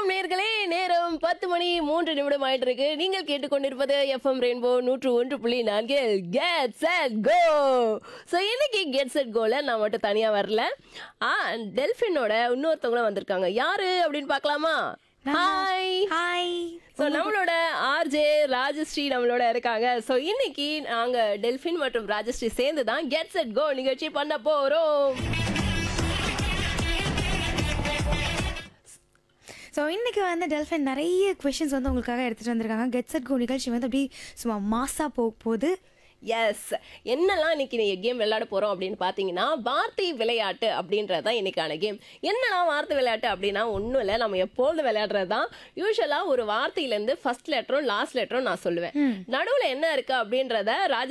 வணக்கம் நேர்களே நேரம் பத்து மணி மூன்று நிமிடம் ஆயிட்டு இருக்கு நீங்கள் கேட்டுக்கொண்டிருப்பது எஃப்எம் ரெயின்போ நூற்று ஒன்று புள்ளி நான்கு கெட் செட் கோ ஸோ இன்னைக்கு கெட் செட் கோல நான் மட்டும் தனியா வரல ஆ டெல்ஃபினோட இன்னொருத்தவங்களும் வந்திருக்காங்க யாரு அப்படின்னு பார்க்கலாமா ஹாய் ஹாய் ஸோ நம்மளோட ஆர்ஜே ராஜஸ்ரீ நம்மளோட இருக்காங்க ஸோ இன்னைக்கு நாங்க டெல்ஃபின் மற்றும் ராஜஸ்ரீ சேர்ந்து தான் கெட் செட் கோ நிகழ்ச்சி பண்ண போறோம் ஸோ இன்னைக்கு வந்து டெல்ஃபின் நிறைய கொஷின்ஸ் வந்து உங்களுக்காக எடுத்துட்டு வந்திருக்காங்க கெட் செட் கோ நிகழ்ச்சி வந்து அப்படியே சும்மா மாசா போக போகுது எஸ் என்னெல்லாம் இன்னைக்கு நீ கேம் விளையாட போறோம் அப்படின்னு பார்த்தீங்கன்னா வார்த்தை விளையாட்டு அப்படின்றது தான் இன்னைக்கான கேம் என்னெல்லாம் வார்த்தை விளையாட்டு அப்படின்னா ஒன்றும் இல்லை நம்ம எப்பொழுது விளையாடுறது தான் யூஸ்வலாக ஒரு வார்த்தையிலேருந்து ஃபர்ஸ்ட் லெட்டரும் லாஸ்ட் லெட்டரும் நான் சொல்லுவேன் நடுவில் என்ன இருக்கு அப்படின்றத ராஜ